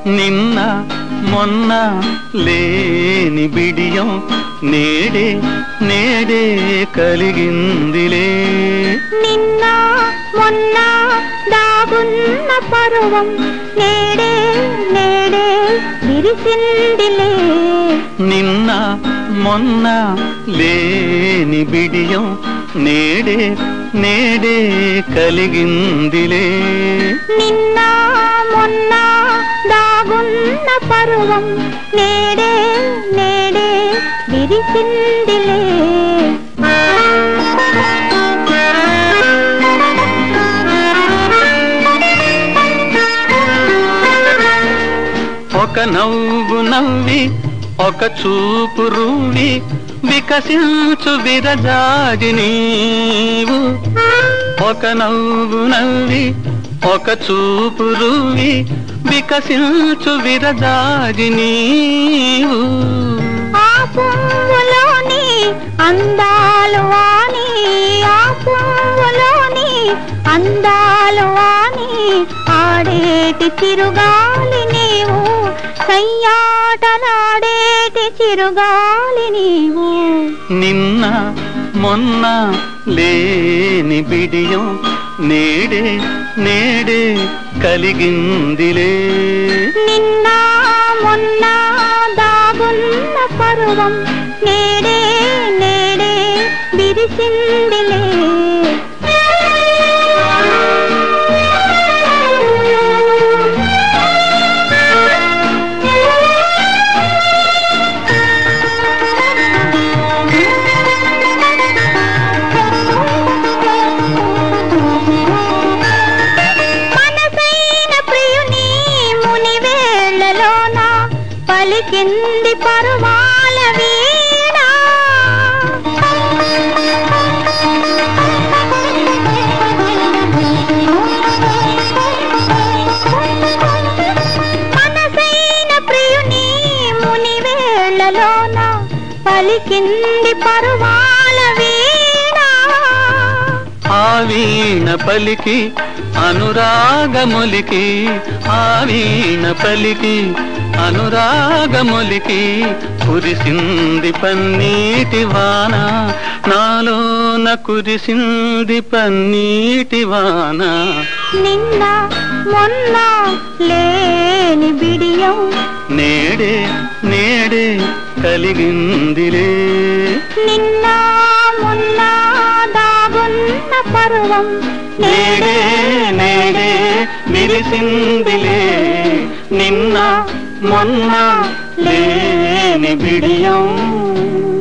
నిన్న మొన్న లేని బిడియం నేడే నేడే కలిగిందిలే నిన్న మొన్న దాగున్న పరువం నేడే నేడే విరిసిందిలే నిన్న మొన్న లేని బిడియం నేడే నేడే కలిగిందిలే నిన్న మొన్న దాగున్న పరువం నేడే నేడే విరిసిందిలే ఒక నవ్వు నవ్వి ఒక చూపు రువ్వి వికసించు విరజాజి నీవు ఒక నవ్వు నవ్వి ఒక చూపు రువ్వి వికసించు విరజాజి నీవు ఆ పువ్వులోని అందాలు వాణి ఆ పువ్వులోని అందాలు వాణి ఆడేటి చిరుగాలి నీవు సయ్యాటలాడేటి చిరుగాలి నీవు నిన్న మొన్న లేని బిడియం నేడే నేడే కలిగిందిలే నిన్న మొన్న దాగున్న పరువం నేడే నేడే విరిసిందిలే మనసైన ప్రియుని ముని వేళ్లలోన పలికింది పరువాల వీణ మనసైన ప్రియుని ముని వేళ్లలోన పలికింది పరువాల వీణ ఆ వీణ పలికి అనురాగములికి ఆ వీణ పలికి అనురాగములికి కురిసింది పన్నీటి వాన నాలోన కురిసింది పన్నీటి వాన నిన్న మొన్న లేని బిడియం నేడే నేడే కలిగిందిలే నిన్న మొన్న దాగున్న పరువం నేడే నేడే విరిసిందిలే నిన్న మొన్న లేని బిడియం